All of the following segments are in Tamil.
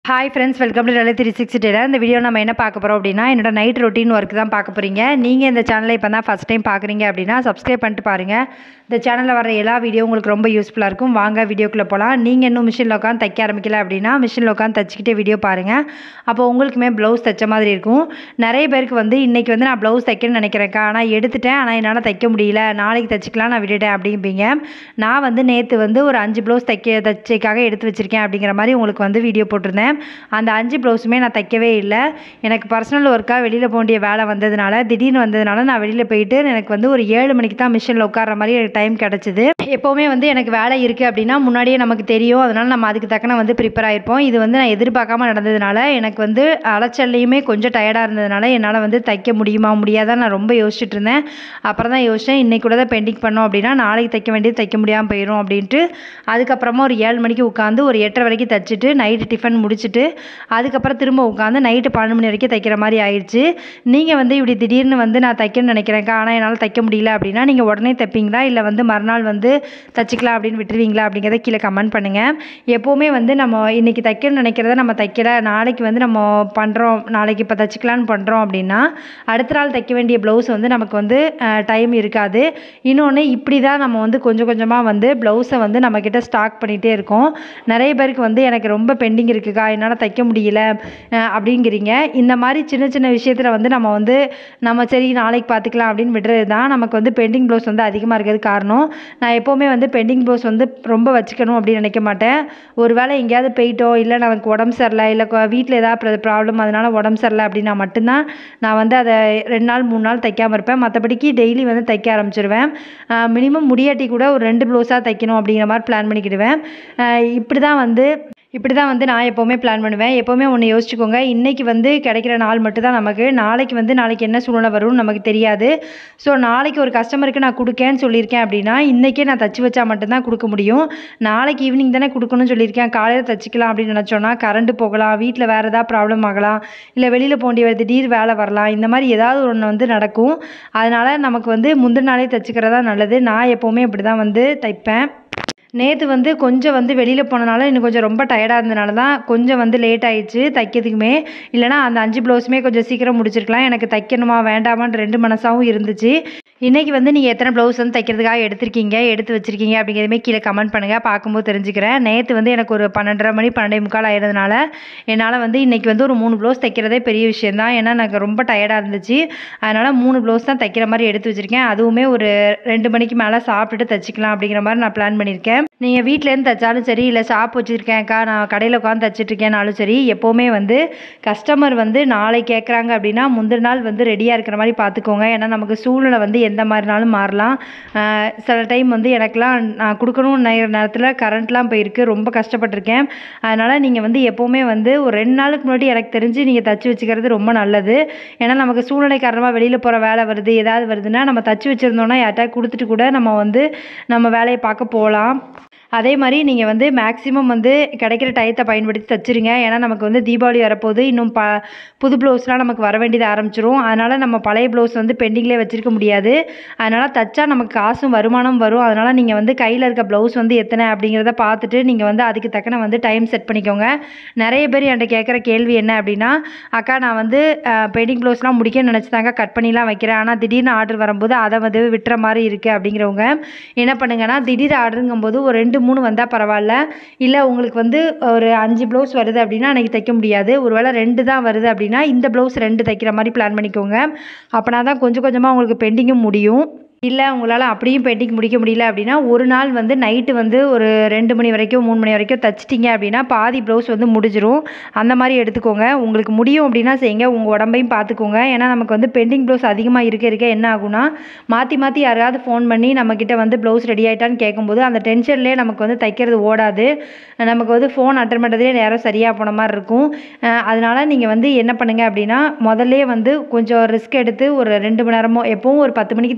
hi friends welcome to tele three sixty data இந்த வீடியோ நம்ம என்ன பார்க்க போகிறோம் அப்படின்னா என்னோட நைட் ரொட்டீன் ஒர்க் தான் பார்க்க போகிறீங்க நீங்கள் இந்த சேனலை இப்போ தான் ஃபஸ்ட் டைம் பார்க்குறீங்க அப்படின்னா சப்ஸ்கிரைப் பண்ணிட்டு பாருங்கள் இந்த சேனலில் வர எல்லா வீடியோ உங்களுக்கு ரொம்ப யூஸ்ஃபுல்லாக இருக்கும் வாங்க வீடியோக்குள்ளே போகலாம் நீங்கள் இன்னும் மிஷினில் உட்காந்து தைக்க ஆரம்பிக்கல அப்படின்னா மிஷினில் உட்காந்து தைச்சிக்கிட்டே வீடியோ பாருங்கள் அப்போ உங்களுக்குமே ப்ளவுஸ் தைச்ச மாதிரி இருக்கும் நிறைய பேருக்கு வந்து இன்றைக்கி வந்து நான் ப்ளவுஸ் தைக்கணும்னு நினைக்கிறேன்க்கா ஆனால் எடுத்துட்டேன் ஆனால் என்னால் தைக்க முடியல நாளைக்கு தைச்சிக்கலாம் நான் விட்டுட்டேன் அப்படிம்பீங்க நான் வந்து நேற்று வந்து ஒரு அஞ்சு ப்ளவுஸ் தைக்க தைச்சிக்காக எடுத்து வச்சுருக்கேன் அப்படிங்கிற மாதிரி உங்களுக்கு வந்து வீடியோ போட்டிருந்தேன் அந்த அஞ்சு ப்ளவுஸுமே நான் தைக்கவே இல்லை எனக்கு பர்சனல் ஒர்க்காக வெளியில் போக வேண்டிய வேலை வந்ததுனால திடீர்னு வந்ததுனால நான் வெளியில் போயிட்டு எனக்கு வந்து ஒரு ஏழு மணிக்கு தான் மிஷினில் உட்கார்ற மாதிரி எனக்கு டைம் கிடச்சிது எப்போவுமே வந்து எனக்கு வேலை இருக்குது அப்படின்னா முன்னாடியே நமக்கு தெரியும் அதனால் நம்ம அதுக்கு தக்கன வந்து ப்ரிப்பேர் ஆகிருப்போம் இது வந்து நான் எதிர்பார்க்காம நடந்ததுனால எனக்கு வந்து அலைச்சல்லையுமே கொஞ்சம் டயர்டாக இருந்ததுனால என்னால் வந்து தைக்க முடியுமா முடியாதா நான் ரொம்ப யோசிச்சுட்டு இருந்தேன் அப்புறம் தான் யோசித்தேன் இன்றைக்கி கூட தான் பெண்டிங் பண்ணோம் அப்படின்னா நாளைக்கு தைக்க வேண்டியது தைக்க முடியாமல் போயிடும் அப்படின்ட்டு அதுக்கப்புறமா ஒரு ஏழு மணிக்கு உட்காந்து ஒரு எட்டரை வரைக்கும் தைச்சிட்டு நைட்டு டிஃபன் முடிச்சுட்டு அதுக்கப்புறம் திரும்ப உட்காந்து நைட்டு பன்னெண்டு மணி வரைக்கும் தைக்கிற மாதிரி ஆயிடுச்சு நீங்கள் வந்து இப்படி திடீர்னு வந்து நான் தைக்கணும்னு நினைக்கிறேன்க்கா ஆனால் என்னால் தைக்க முடியல அப்படின்னா நீங்கள் உடனே தைப்பீங்களா இல்லை வந்து மறுநாள் வந்து தச்சுக்கலாம் அப்படின்னு விட்டுருவீங்களா அப்படிங்கிறத கீழே கமெண்ட் பண்ணுங்கள் எப்போவுமே வந்து நம்ம இன்றைக்கி தைக்கணும்னு நினைக்கிறத நம்ம தைக்கல நாளைக்கு வந்து நம்ம பண்ணுறோம் நாளைக்கு இப்போ தச்சுக்கலான்னு பண்ணுறோம் அப்படின்னா அடுத்த நாள் தைக்க வேண்டிய ப்ளவுஸ் வந்து நமக்கு வந்து டைம் இருக்காது இன்னொன்று இப்படி தான் நம்ம வந்து கொஞ்சம் கொஞ்சமாக வந்து ப்ளவுஸை வந்து நம்மக்கிட்ட ஸ்டாக் பண்ணிகிட்டே இருக்கோம் நிறைய பேருக்கு வந்து எனக்கு ரொம்ப பெண்டிங் இருக்குக்கா என்னால் தைக்க முடியல அஹ் அப்படிங்கிறீங்க இந்த மாதிரி சின்ன சின்ன விஷயத்தில் வந்து நம்ம வந்து நம்ம சரி நாளைக்கு பார்த்துக்கலாம் அப்படின்னு விடுறது தான் நமக்கு வந்து பெண்டிங் ப்ளவுஸ் வந்து அதிகமாக இருக்கிறது காரணம் நான் எப்போவுமே வந்து பெண்டிங் ப்ளவுஸ் வந்து ரொம்ப வச்சுக்கணும் அப்படின்னு நினைக்க மாட்டேன் ஒரு வேளை எங்கேயாவது போயிட்டோ இல்லை நமக்கு உடம்பு சரியில்லை இல்லை வீட்டில் ஏதாவது ப்ராப்ளம் அதனால் உடம்பு சரியில்லை அப்படின்னா மட்டும்தான் நான் வந்து அதை ரெண்டு நாள் மூணு நாள் தைக்காமல் இருப்பேன் மற்றபடிக்கு டெய்லி வந்து தைக்க ஆரம்பிச்சிருவேன் மினிமம் முடியாட்டி கூட ஒரு ரெண்டு ப்ளவுஸாக தைக்கணும் அப்படிங்கிற மாதிரி பிளான் பண்ணிக்கிடுவேன் இப்படி தான் வந்து இப்படி தான் வந்து நான் எப்போவுமே பிளான் பண்ணுவேன் எப்போவுமே ஒன்று யோசிச்சுக்கோங்க இன்றைக்கி வந்து கிடைக்கிற நாள் மட்டும் தான் நமக்கு நாளைக்கு வந்து நாளைக்கு என்ன சூழ்நிலை வரும்னு நமக்கு தெரியாது ஸோ நாளைக்கு ஒரு கஸ்டமருக்கு நான் கொடுக்கேன்னு சொல்லியிருக்கேன் அப்படின்னா இன்றைக்கே நான் தச்சு வச்சா மட்டும்தான் கொடுக்க முடியும் நாளைக்கு ஈவினிங் தானே கொடுக்கணும்னு சொல்லியிருக்கேன் காலையில் தச்சுக்கலாம் அப்படின்னு நினச்சோன்னா கரண்ட்டு போகலாம் வீட்டில் வேறு ஏதாவது ப்ராப்ளம் ஆகலாம் இல்லை வெளியில் போக வேண்டிய திடீர் வேலை வரலாம் இந்த மாதிரி ஏதாவது ஒன்று வந்து நடக்கும் அதனால் நமக்கு வந்து முந்தின நாளே தச்சுக்கிறதா நல்லது நான் எப்போவுமே இப்படி தான் வந்து தைப்பேன் நேற்று வந்து கொஞ்சம் வந்து வெளியில் போனனால இன்னும் கொஞ்சம் ரொம்ப டயர்டாக இருந்தனால தான் கொஞ்சம் வந்து லேட் ஆயிடுச்சு தைக்கிறதுக்குமே இல்லைனா அந்த அஞ்சு ப்ளவுஸுமே கொஞ்சம் சீக்கிரம் முடிச்சிருக்கலாம் எனக்கு தைக்கணுமா வேண்டாமான்னு ரெண்டு மனசாகவும் இருந்துச்சு இன்றைக்கி வந்து நீங்கள் எத்தனை ப்ளவுஸ் வந்து தைக்கிறதுக்காக எடுத்திருக்கீங்க எடுத்து வச்சுருக்கீங்க அப்படிங்கிறதுமே கீழே கமெண்ட் பண்ணுங்கள் பார்க்கும்போது தெரிஞ்சுக்கிறேன் நேற்று வந்து எனக்கு ஒரு பன்னெண்டரை மணி பன்னெண்டே முக்கால் ஆயிடுறதுனால என்னால் வந்து இன்றைக்கி வந்து ஒரு மூணு ப்ளவுஸ் தைக்கிறதே பெரிய விஷயம் தான் ஏன்னா எனக்கு ரொம்ப டயர்டாக இருந்துச்சு அதனால் மூணு ப்ளவுஸ் தான் தைக்கிற மாதிரி எடுத்து வச்சுருக்கேன் அதுவுமே ஒரு ரெண்டு மணிக்கு மேலே சாப்பிட்டுட்டு தைச்சிக்கலாம் அப்படிங்கிற மாதிரி நான் பிளான் பண்ணியிருக்கேன் நீங்கள் வீட்டிலேருந்து தைச்சாலும் சரி இல்லை ஷாப் வச்சுருக்கேன்க்கா நான் கடையில் உட்காந்து தைச்சிட்ருக்கேனாலும் சரி எப்போவுமே வந்து கஸ்டமர் வந்து நாளை கேட்குறாங்க அப்படின்னா முந்தின நாள் வந்து ரெடியாக இருக்கிற மாதிரி பார்த்துக்கோங்க ஏன்னா நமக்கு சூழ்நிலை வந்து எந்த மாதிரினாலும் மாறலாம் சில டைம் வந்து எனக்கெலாம் நான் கொடுக்கணும் நேரத்தில் கரண்ட்லாம் போயிருக்கு ரொம்ப கஷ்டப்பட்டிருக்கேன் அதனால் நீங்கள் வந்து எப்போவுமே வந்து ஒரு ரெண்டு நாளுக்கு முன்னாடி எனக்கு தெரிஞ்சு நீங்கள் தச்சு வச்சுக்கிறது ரொம்ப நல்லது ஏன்னா நமக்கு சூழ்நிலை காரணமாக வெளியில் போகிற வேலை வருது ஏதாவது வருதுன்னா நம்ம தச்சு வச்சுருந்தோன்னா யார்ட்டா கொடுத்துட்டு கூட நம்ம வந்து நம்ம வேலையை பார்க்க போகலாம் அதே மாதிரி நீங்கள் வந்து மேக்ஸிமம் வந்து கிடைக்கிற டயத்தை பயன்படுத்தி தச்சுருங்க ஏன்னா நமக்கு வந்து தீபாவளி வரப்போகுது இன்னும் ப புது ப்ளவுஸ்லாம் நமக்கு வர வேண்டியது ஆரம்பிச்சிரும் அதனால் நம்ம பழைய ப்ளவுஸ் வந்து பெண்டிங்லேயே வச்சுருக்க முடியாது அதனால் தைச்சா நமக்கு காசும் வருமானம் வரும் அதனால் நீங்கள் வந்து கையில் இருக்க ப்ளவுஸ் வந்து எத்தனை அப்படிங்கிறத பார்த்துட்டு நீங்கள் வந்து அதுக்கு தக்கன வந்து டைம் செட் பண்ணிக்கோங்க நிறைய பேர் என்கிட்ட கேட்குற கேள்வி என்ன அப்படின்னா அக்கா நான் வந்து பெண்டிங் ப்ளவுஸ்லாம் முடிக்கணும்னு நினச்சி தாங்க கட் பண்ணிலாம் வைக்கிறேன் ஆனால் திடீர்னு ஆர்டர் வரும்போது அதை வந்து விட்டுற மாதிரி இருக்குது அப்படிங்கிறவங்க என்ன பண்ணுங்கன்னா திடீர் ஆர்டருங்கும்போது ஒரு ரெண்டு மூணு வந்தால் பரவாயில்ல இல்லை உங்களுக்கு வந்து ஒரு அஞ்சு ப்ளவுஸ் வருது அப்படின்னா அன்றைக்கி தைக்க முடியாது ஒருவேளை ரெண்டு தான் வருது அப்படின்னா இந்த ப்ளவுஸ் ரெண்டு தைக்கிற மாதிரி பிளான் பண்ணிக்கோங்க அப்போனா தான் கொஞ்சம் கொஞ்சமாக உங்களுக்கு பெண்டிங்கும் முடியும் இல்லை உங்களால் அப்படியும் பெண்டிங் முடிக்க முடியல அப்படின்னா ஒரு நாள் வந்து நைட்டு வந்து ஒரு ரெண்டு மணி வரைக்கும் மூணு மணி வரைக்கும் தச்சிட்டிங்க அப்படின்னா பாதி ப்ளவுஸ் வந்து முடிஞ்சிரும் அந்த மாதிரி எடுத்துக்கோங்க உங்களுக்கு முடியும் அப்படின்னா செய்யுங்க உங்கள் உடம்பையும் பார்த்துக்கோங்க ஏன்னா நமக்கு வந்து பெண்டிங் ப்ளவுஸ் அதிகமாக இருக்க இருக்க என்ன ஆகும்னா மாற்றி மாற்றி யாராவது ஃபோன் பண்ணி நம்மக்கிட்ட வந்து ப்ளவுஸ் ரெடி ஆகிட்டான்னு கேட்கும்போது அந்த டென்ஷன்லேயே நமக்கு வந்து தைக்கிறது ஓடாது நமக்கு வந்து ஃபோன் அட்டன் பண்ணுறதுலேயே நேரம் சரியாக போன மாதிரி இருக்கும் அதனால் நீங்கள் வந்து என்ன பண்ணுங்கள் அப்படின்னா முதல்லே வந்து கொஞ்சம் ரிஸ்க் எடுத்து ஒரு ரெண்டு மணி நேரமோ எப்போவும் ஒரு பத்து மணிக்கு தூங்குவீங்கன்னா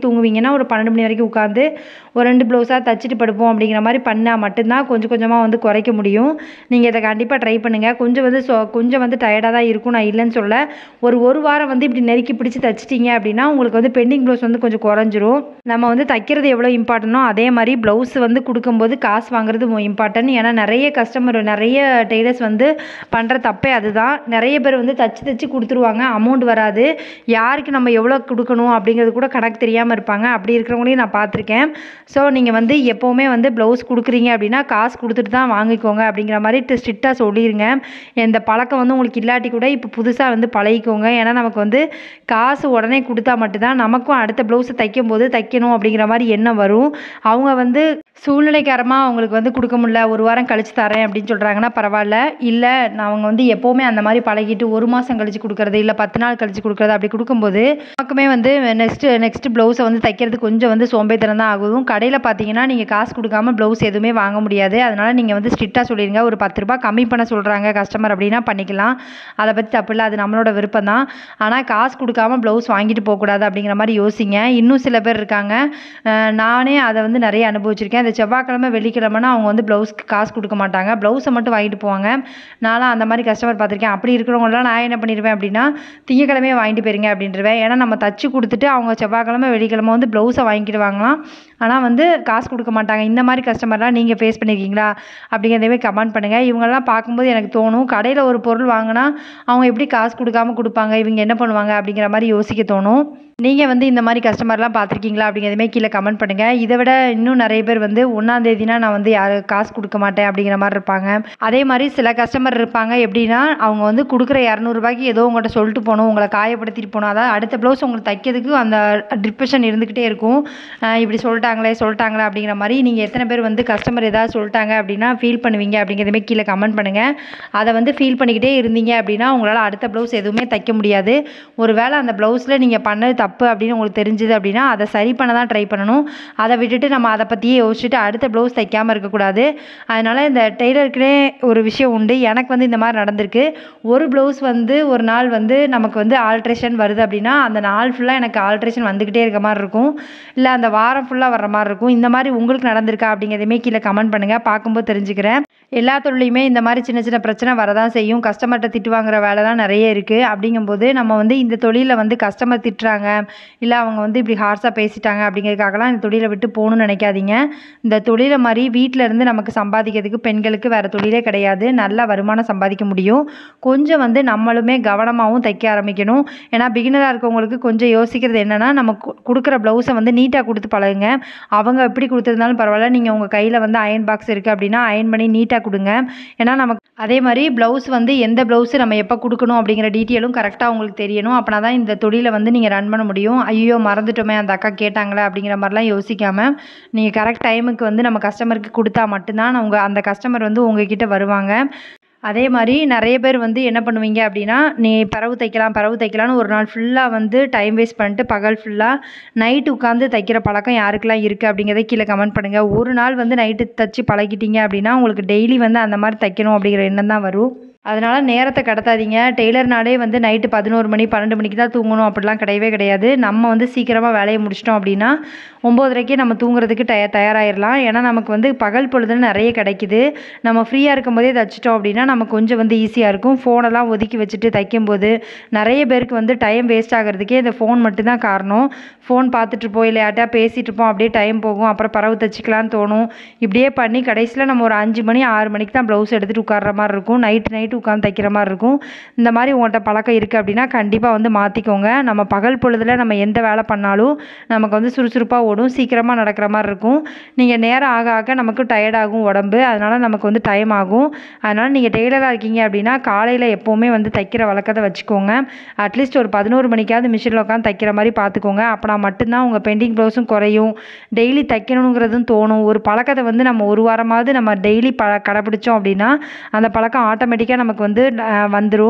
அப்படின்னா ஒரு பன்னெண்டு மணி வரைக்கும் உட்காந்து ஒரு ரெண்டு ப்ளவுஸாக தச்சுட்டு படுப்போம் அப்படிங்கிற மாதிரி பண்ணால் மட்டும்தான் கொஞ்சம் கொஞ்சமாக வந்து குறைக்க முடியும் நீங்கள் இதை கண்டிப்பாக ட்ரை பண்ணுங்கள் கொஞ்சம் வந்து சொ கொஞ்சம் வந்து டயர்டாக தான் இருக்கும் நான் இல்லைன்னு சொல்ல ஒரு ஒரு வாரம் வந்து இப்படி நெருக்கி பிடிச்சி தச்சிட்டிங்க அப்படின்னா உங்களுக்கு வந்து பெண்டிங் ப்ளவுஸ் வந்து கொஞ்சம் குறைஞ்சிரும் நம்ம வந்து தைக்கிறது எவ்வளோ இம்பார்ட்டனோ அதே மாதிரி ப்ளவுஸ் வந்து கொடுக்கும்போது காசு வாங்குறது இம்பார்ட்டன்ட் ஏன்னா நிறைய கஸ்டமர் நிறைய டெய்லர்ஸ் வந்து பண்ணுற தப்பே அதுதான் நிறைய பேர் வந்து தச்சு தச்சு கொடுத்துருவாங்க அமௌண்ட் வராது யாருக்கு நம்ம எவ்வளோ கொடுக்கணும் அப்படிங்கிறது கூட கணக்கு தெரியாமல் இருப்பாங்க அப்படி இருக்கிறவங்களையும் நான் பார்த்துருக்கேன் ஸோ நீங்கள் வந்து எப்போவுமே வந்து ப்ளவுஸ் கொடுக்குறீங்க அப்படின்னா காசு கொடுத்துட்டு தான் வாங்கிக்கோங்க அப்படிங்கிற மாதிரி ஸ்ட்ரிக்டாக சொல்லிடுங்க இந்த பழக்கம் வந்து உங்களுக்கு இல்லாட்டி கூட இப்போ புதுசாக வந்து பழகிக்கோங்க ஏன்னா நமக்கு வந்து காசு உடனே கொடுத்தா மட்டும்தான் நமக்கும் அடுத்த ப்ளவுஸை தைக்கும் போது தைக்கணும் அப்படிங்கிற மாதிரி எண்ணம் வரும் அவங்க வந்து சூழ்நிலைக்காரமாக அவங்களுக்கு வந்து கொடுக்க முடியல ஒரு வாரம் கழிச்சு தரேன் அப்படின்னு சொல்கிறாங்கன்னா பரவாயில்ல இல்லை நான் அவங்க வந்து எப்போவுமே அந்த மாதிரி பழகிட்டு ஒரு மாதம் கழிச்சு கொடுக்குறது இல்லை பத்து நாள் கழிச்சு கொடுக்குறது அப்படி கொடுக்கும்போது நமக்குமே வந்து நெக்ஸ்ட்டு நெக்ஸ்ட் ப்ளவுஸை வந்து தைக்கிறது கொஞ்சம் வந்து சோம்பேறித்தனம் தான் ஆகும் கடையில் பார்த்தீங்கன்னா நீங்கள் காசு கொடுக்காம ப்ளவுஸ் எதுவுமே வாங்க முடியாது அதனால் நீங்கள் வந்து ஸ்ட்ரிக்டாக சொல்லிடுங்க ஒரு பத்து ரூபாய் கம்மி பண்ண சொல்கிறாங்க கஸ்டமர் அப்படின்னா பண்ணிக்கலாம் அதை பற்றி தப்பு இல்லை அது நம்மளோட விருப்பம் தான் ஆனால் காசு கொடுக்காம ப்ளவுஸ் வாங்கிட்டு போகக்கூடாது அப்படிங்கிற மாதிரி யோசிங்க இன்னும் சில பேர் இருக்காங்க அஹ் நானே அதை வந்து நிறைய அனுபவிச்சிருக்கேன் இந்த செவ்வாய்க்கிழமை வெள்ளிக்கிழமைனா அவங்க வந்து ப்ளவுஸ்க்கு காசு கொடுக்க மாட்டாங்க ப்ளவுஸை மட்டும் வாங்கிட்டு போவாங்க நான்லாம் அந்த மாதிரி கஸ்டமர் பார்த்துருக்கேன் அப்படி இருக்கிறவங்களாம் நான் என்ன பண்ணிடுவேன் அப்படின்னா திங்கக்கிழமையே வாங்கிட்டு போயிருங்க அப்படின்றவேன் ஏன்னா நம்ம தச்சு கொடுத்துட்டு அவங்க செவ்வாய்க்கிழமை வெள்ளிக்கிழமை வந்து ப்ளவுஸை வாங்கிக்கிடுவாங்களாம் ஆனால் வந்து காசு கொடுக்க மாட்டாங்க இந்த மாதிரி கஸ்டமர்லாம் நீங்கள் ஃபேஸ் பண்ணியிருக்கீங்களா அப்படிங்கிறதவே கமெண்ட் பண்ணுங்கள் இவங்கெல்லாம் பார்க்கும்போது எனக்கு தோணும் கடையில் ஒரு பொருள் வாங்கினா அவங்க எப்படி காசு கொடுக்காம கொடுப்பாங்க இவங்க என்ன பண்ணுவாங்க அப்படிங்கிற மாதிரி யோசிக்க தோணும் நீங்கள் வந்து இந்த மாதிரி கஸ்டமர்லாம் பார்த்துருக்கீங்களா அப்படிங்கிறதுமே கீழே கமெண்ட் பண்ணுங்கள் இதை விட இன்னும் நிறைய பேர் வந்து ஒன்றாந்தேதினா நான் வந்து யாரு காசு கொடுக்க மாட்டேன் அப்படிங்கிற மாதிரி இருப்பாங்க அதே மாதிரி சில கஸ்டமர் இருப்பாங்க எப்படின்னா அவங்க வந்து கொடுக்குற இரநூறுபாய்க்கு ஏதோ உங்கள்கிட்ட சொல்லிட்டு போகணும் உங்களை காயப்படுத்திட்டு போகணும் அதாவது அடுத்த ப்ளவுஸ் உங்களுக்கு தைக்கிறதுக்கு அந்த டிப்ரெஷன் இருந்துக்கிட்டே இருக்கும் அஹ் இப்படி சொல்லிட்டாங்களே சொல்லிட்டாங்களே அப்படிங்கிற மாதிரி நீங்கள் எத்தனை பேர் வந்து கஸ்டமர் ஏதாவது சொல்லிட்டாங்க அப்படின்னா ஃபீல் பண்ணுவீங்க அப்படிங்கிறதுமே கீழே கமெண்ட் பண்ணுங்கள் அதை வந்து ஃபீல் பண்ணிக்கிட்டே இருந்தீங்க அப்படின்னா உங்களால் அடுத்த ப்ளவுஸ் எதுவுமே தைக்க முடியாது ஒரு வேளை அந்த ப்ளவுஸில் நீங்கள் பண்ணது தப்பு அப்படின்னு உங்களுக்கு தெரிஞ்சுது அப்படின்னா அதை சரி பண்ண தான் ட்ரை பண்ணணும் அதை விட்டுட்டு நம்ம அதை பற்றியே யோசிச்சுட்டு அடுத்த ப்ளவுஸ் தைக்காமல் இருக்கக்கூடாது அதனால் இந்த டெய்லருக்குனே ஒரு விஷயம் உண்டு எனக்கு வந்து இந்த மாதிரி நடந்திருக்கு ஒரு ப்ளவுஸ் வந்து ஒரு நாள் வந்து நமக்கு வந்து ஆல்ட்ரேஷன் வருது அப்படின்னா அந்த நாள் ஃபுல்லாக எனக்கு ஆல்ட்ரேஷன் வந்துக்கிட்டே இருக்க மாதிரி இருக்கும் இல்லை அந்த வாரம் ஃபுல்லாக வர்ற மாதிரி இருக்கும் இந்த மாதிரி உங்களுக்கு நடந்திருக்கா அப்படிங்கிறதையுமே கீழே கமெண்ட் பண்ணுங்கள் பார்க்கும்போது தெரிஞ்சுக்கிறேன் எல்லா தொழிலையுமே இந்த மாதிரி சின்ன சின்ன பிரச்சனை வரதான் செய்யும் கஸ்டமர்கிட்ட திட்டு வாங்குற வேலை தான் நிறைய இருக்குது அப்படிங்கும்போது நம்ம வந்து இந்த தொழிலில் வந்து கஸ்டமர் திட்டுறாங்க இல்லை அவங்க வந்து இப்படி ஹார்ஸாக பேசிட்டாங்க அப்படிங்கிறதுக்காகலாம் இந்த தொழிலை விட்டு போகணும்னு நினைக்காதீங்க இந்த தொழிலை மாதிரி வீட்டில் இருந்து நமக்கு சம்பாதிக்கிறதுக்கு பெண்களுக்கு வேறு தொழிலே கிடையாது நல்ல வருமானம் சம்பாதிக்க முடியும் கொஞ்சம் வந்து நம்மளுமே கவனமாகவும் தைக்க ஆரம்பிக்கணும் ஏன்னா பிகினராக இருக்கவங்களுக்கு கொஞ்சம் யோசிக்கிறது என்னென்னா நம்ம கு- கொடுக்குற ப்ளவுஸை வந்து நீட்டாக கொடுத்து பழகுங்க அவங்க எப்படி கொடுத்துருந்தாலும் பரவாயில்ல நீங்கள் உங்கள் கையில் வந்து அயன் பாக்ஸ் இருக்குது அப்படின்னா அயன் பண்ணி நீட்டாக கொடுங்க ஏன்னா நமக்கு அதே மாதிரி ப்ளவுஸ் வந்து எந்த ப்ளவுஸ் நம்ம எப்போ கொடுக்கணும் அப்படிங்கிற டீட்டெயிலும் கரெக்டாக உங்களுக்கு தெரியணும் அப்படின்னா தான் இந்த தொழிலை வந்து நீங்கள் ரன் பண்ண முடியும் ஐயோ மறந்துட்டோமே அந்த அக்கா கேட்டாங்களே அப்படிங்கிற மாதிரிலாம் யோசிக்காமல் நீங்கள் கரெக்ட் டைமுக்கு வந்து நம்ம கஸ்டமருக்கு கொடுத்தா மட்டும்தான் உங்கள் அந்த கஸ்டமர் வந்து உங்ககிட்ட வருவாங்க அதே மாதிரி நிறைய பேர் வந்து என்ன பண்ணுவீங்க அப்படின்னா நீ பறவு தைக்கலாம் பறவு தைக்கலாம்னு ஒரு நாள் ஃபுல்லாக வந்து டைம் வேஸ்ட் பண்ணிட்டு பகல் ஃபுல்லாக நைட்டு உட்காந்து தைக்கிற பழக்கம் யாருக்கெல்லாம் இருக்குது அப்படிங்கிறத கீழே கமெண்ட் பண்ணுங்கள் ஒரு நாள் வந்து நைட்டு தைச்சி பழகிட்டீங்க அப்படின்னா உங்களுக்கு டெய்லி வந்து அந்த மாதிரி தைக்கணும் அப்படிங்கிற எண்ணம் தான் வரும் அதனால் நேரத்தை கடத்தாதீங்க டெய்லர்னாலே வந்து நைட்டு பதினோரு மணி பன்னெண்டு மணிக்கு தான் தூங்கணும் அப்படிலாம் கிடையவே கிடையாது நம்ம வந்து சீக்கிரமாக வேலையை முடிச்சிட்டோம் அப்படின்னா ஒம்போதரைக்கே நம்ம தூங்குறதுக்கு டய தயாராகிடலாம் ஏன்னா நமக்கு வந்து பகல் பொழுதுல நிறைய கிடைக்குது நம்ம ஃப்ரீயாக இருக்கும் போதே தைச்சிட்டோம் அப்படின்னா நமக்கு கொஞ்சம் வந்து ஈஸியாக இருக்கும் ஃபோனெல்லாம் ஒதுக்கி வச்சுட்டு தைக்கும்போது நிறைய பேருக்கு வந்து டைம் வேஸ்ட் ஆகிறதுக்கே இந்த ஃபோன் மட்டும்தான் காரணம் ஃபோன் பார்த்துட்டு இருப்போம் இல்லை யார்ட்டா பேசிகிட்டு இருப்போம் அப்படியே டைம் போகும் அப்புறம் பறவை தைச்சிக்கலான்னு தோணும் இப்படியே பண்ணி கடைசியில் நம்ம ஒரு அஞ்சு மணி ஆறு மணிக்கு தான் ப்ளவுஸ் எடுத்துகிட்டு உட்கார்ற மாதிரி இருக்கும் நைட்டு நைட்டு உட்காந்து தைக்கிற மாதிரி இருக்கும் இந்த மாதிரி உங்கள்கிட்ட பழக்கம் இருக்குது அப்படின்னா கண்டிப்பாக வந்து மாற்றிக்கோங்க நம்ம பகல் பொழுதில் நம்ம எந்த வேலை பண்ணாலும் நமக்கு வந்து சுறுசுறுப்பாக ஓடும் சீக்கிரமாக நடக்கிற மாதிரி இருக்கும் நீங்கள் நேரம் ஆக ஆக நமக்கு tired ஆகும் உடம்பு அதனால் நமக்கு வந்து டைம் ஆகும் அதனால் நீங்கள் டெய்லராக இருக்கீங்க அப்படின்னா காலையில் எப்போவுமே வந்து தைக்கிற வழக்கத்தை வச்சுக்கோங்க அட்லீஸ்ட் ஒரு பதினோரு மணிக்காவது மிஷினில் உட்காந்து தைக்கிற மாதிரி பார்த்துக்கோங்க அப்போனா மட்டும்தான் உங்கள் பெண்டிங் ப்ளவுஸும் குறையும் டெய்லி தைக்கணுங்கிறதும் தோணும் ஒரு பழக்கத்தை வந்து நம்ம ஒரு வாரமாவது நம்ம டெய்லி ப கடைப்பிடிச்சோம் அப்படின்னா அந்த பழக்கம் ஆட்டோமேட்டிக்காக நமக்கு வந்து வந்துடும்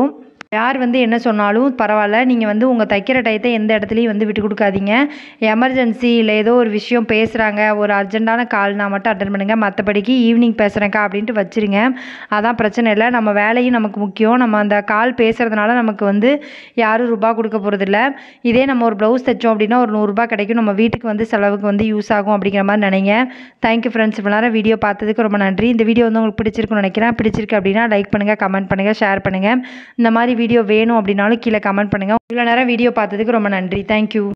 யார் வந்து என்ன சொன்னாலும் பரவாயில்ல நீங்கள் வந்து உங்கள் தைக்கிற டயத்தை எந்த இடத்துலையும் வந்து விட்டு கொடுக்காதீங்க எமர்ஜென்சி இல்லை ஏதோ ஒரு விஷயம் பேசுகிறாங்க ஒரு அர்ஜென்ட்டான கால்னா மட்டும் அட்டன் பண்ணுங்கள் மற்றபடிக்கு ஈவினிங் பேசுகிறேன்க்கா அப்படின்ட்டு வச்சுருங்க அதான் பிரச்சனை இல்லை நம்ம வேலையும் நமக்கு முக்கியம் நம்ம அந்த கால் பேசுகிறதுனால நமக்கு வந்து யாரும் ரூபா கொடுக்க போகிறதில்ல இதே நம்ம ஒரு ப்ளவுஸ் தைச்சோம் அப்படின்னா ஒரு நூறுரூபா கிடைக்கும் நம்ம வீட்டுக்கு வந்து செலவுக்கு வந்து யூஸ் ஆகும் அப்படிங்கிற மாதிரி நினைங்க தேங்க்யூ ஃப்ரெண்ட்ஸ் இவ்வளோ நேரம் வீடியோ பார்த்ததுக்கு ரொம்ப நன்றி இந்த வீடியோ வந்து உங்களுக்கு பிடிச்சிருக்குன்னு நினைக்கிறேன் பிடிச்சிருக்கு அப்படின்னா லைக் பண்ணுங்கள் கமெண்ட் பண்ணுங்கள் ஷேர் பண்ணுங்கள் இந்த மாதிரி வீடியோ வேணும் அப்படின்னாலும் கீழே கமெண்ட் பண்ணுங்கள் இவ்வளோ நேரம் வீடியோ பார்த்ததுக்கு ரொம்ப நன்றி தேங்க்யூ